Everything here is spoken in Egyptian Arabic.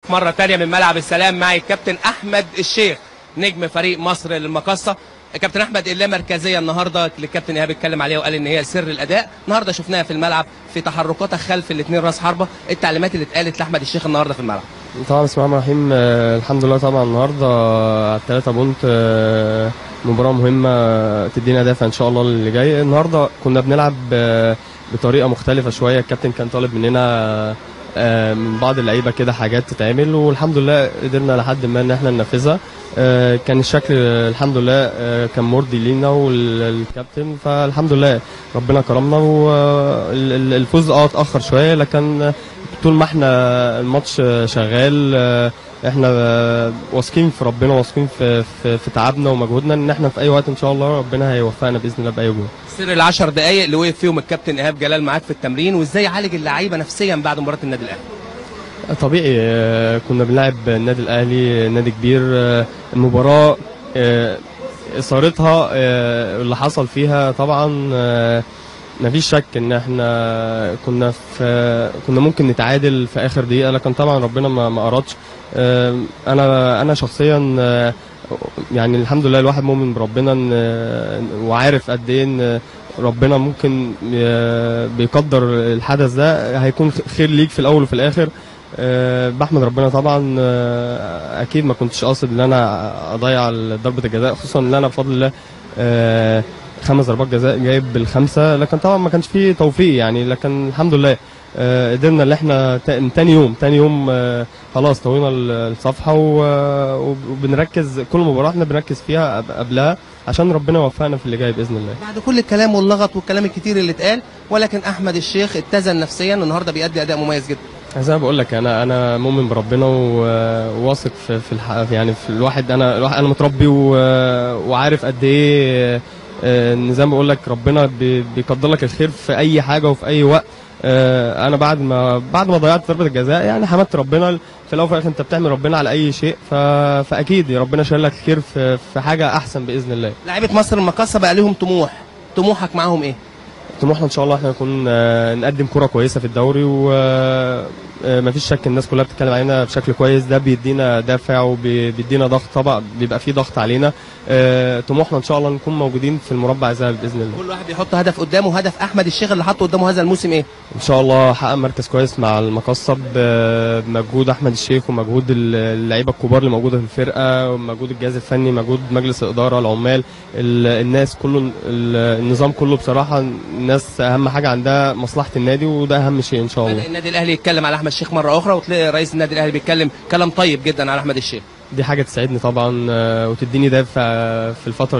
معاك مره تانية من ملعب السلام معي الكابتن احمد الشيخ نجم فريق مصر للمقصه كابتن احمد اللي مركزيه النهارده اللي الكابتن ايهاب اتكلم عليها وقال ان هي سر الاداء النهارده شفناها في الملعب في تحركاتها خلف الاثنين راس حربه التعليمات اللي اتقالت لاحمد الشيخ النهارده في الملعب طبعا بسم الله الرحمن الرحيم آه، الحمد لله طبعا النهارده على الثلاثة بونت آه، مباراة مهمة تدينا دافع ان شاء الله اللي جاي النهارده كنا بنلعب آه، بطريقة مختلفة شوية الكابتن كان طالب مننا آه، من بعض اللعيبة كده حاجات تتعمل والحمد لله قدرنا لحد ما ان احنا ننفذها آه، كان الشكل آه، الحمد لله آه، كان مرضي لينا والكابتن فالحمد لله ربنا كرمنا والفوز اه اتأخر شوية لكن طول ما احنا الماتش شغال آه، احنا آه، واثقين في ربنا واثقين في, في, في تعبنا ومجهودنا ان احنا في اي وقت ان شاء الله ربنا هيوفقنا باذن الله باي جول سر العشر دقائق اللي وقف فيهم الكابتن ايهاب جلال معاك في التمرين وازاي عالج اللعيبه نفسيا بعد مباراه النادي الاهلي طبيعي آه، كنا بنلعب النادي الاهلي نادي كبير آه، المباراه آه، اثارتها آه، اللي حصل فيها طبعا آه، مفيش شك ان احنا كنا في كنا ممكن نتعادل في اخر دقيقه لكن طبعا ربنا ما ما ارادش آه، انا انا شخصيا آه، يعني الحمد لله الواحد مؤمن بربنا ان آه، وعارف قد ايه ان ربنا ممكن آه، بيقدر الحدث ده هيكون خير ليك في الاول وفي الاخر آه، بحمد ربنا طبعا آه، اكيد ما كنتش قاصد ان انا اضيع ضربه الجزاء خصوصا ان انا بفضل الله آه، خمس ضربات جزاء جايب بالخمسه لكن طبعا ما كانش فيه توفيق يعني لكن الحمد لله آه، قدرنا ان احنا تا- تاني يوم تاني يوم آه، خلاص طوينا ال- الصفحه و- وبنركز كل مباراه احنا بنركز فيها قب- قبلها عشان ربنا يوفقنا في اللي جاي باذن الله بعد كل الكلام واللغط والكلام الكتير اللي اتقال ولكن احمد الشيخ اتزن نفسيا النهارده بيأدي اداء مميز جدا زي ما بقول لك انا انا مؤمن بربنا و- وواثق في في الح... يعني في الواحد انا الواحد انا متربي و... وعارف قد ايه آه، ان زي ما بقول لك ربنا بي- بيقدر لك الخير في اي حاجه وفي اي وقت آه، انا بعد ما بعد ما ضيعت ضربه الجزاء يعني حمدت ربنا في الاول وفي الاخر انت بتعمل ربنا على اي شيء ف... فاكيد ربنا شايل لك خير في في حاجه احسن باذن الله لعيبه مصر المقاصه بقى لهم طموح طموحك معاهم ايه طموحنا ان شاء الله احنا نكون آه، نقدم كرة كويسه في الدوري ومفيش شك الناس كلها بتتكلم علينا بشكل كويس ده بيدينا دافع وبيدينا ضغط طبعا بيبقى فيه ضغط علينا آه، طموحنا ان شاء الله نكون موجودين في المربع الذهبي باذن الله كل واحد بيحط هدف قدامه هدف احمد الشيخ اللي حطه قدامه هذا الموسم ايه ان شاء الله حقق مركز كويس مع المقصه ب- بمجهود احمد الشيخ ومجهود اللعيبه الكبار اللي موجوده في الفرقه ومجهود الجهاز الفني مجهود مجلس الاداره العمال ال- الناس كله ال- النظام كله بصراحه الناس اهم حاجه عندها مصلحه النادي وده اهم شيء ان شاء الله بدأ النادي الاهلي يتكلم على احمد الشيخ مره اخرى وتلاقي رئيس النادي الاهلي بيتكلم كلام طيب جدا على احمد الشيخ دي حاجه تسعدني طبعا آه، وتديني دافع في الفتره